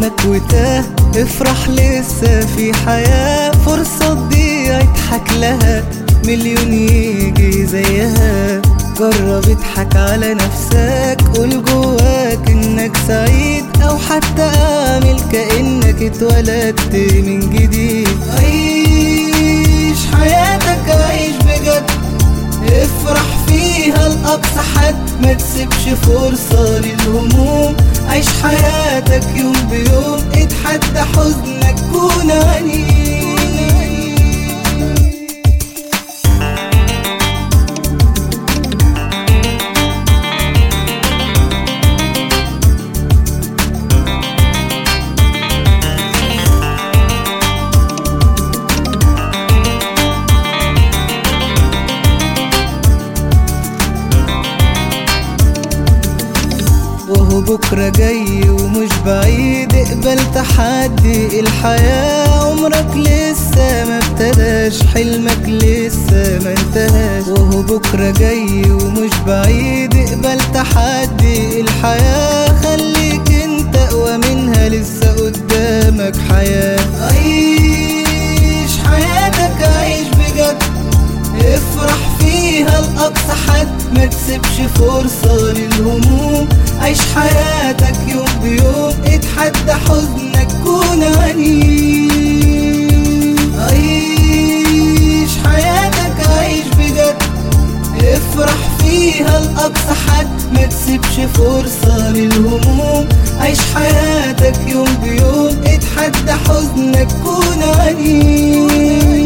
حلمك وتاه افرح لسه في حياة فرصة تضيع اضحك لها مليون يجي زيها جرب اضحك على نفسك قول جواك انك سعيد او حتى اعمل كأنك اتولدت من جديد عيش حياتك عيش بجد افرح فيها لأقصى حد ما تسيبش فرصة للهموم عيش حياتك يوم بيوم اتحدى حزنك كون عنيد وهو بكرة جاي ومش بعيد اقبل تحدي الحياة عمرك لسه ما ابتداش حلمك لسه ما انتهاش وهو بكرة جاي ومش بعيد اقبل تحدي الحياة خليك انت اقوى منها لسه قدامك حياة عيش حياتك عيش بجد افرح فيها لأقصى حد ما تسيبش فرصة للهموم عيش حياتك يوم بيوم اتحدى حزنك كون عنيد عيش حياتك عيش بجد افرح فيها لأقصى حد ما تسيبش فرصة للهموم عيش حياتك يوم بيوم اتحدى حزنك كون عنيد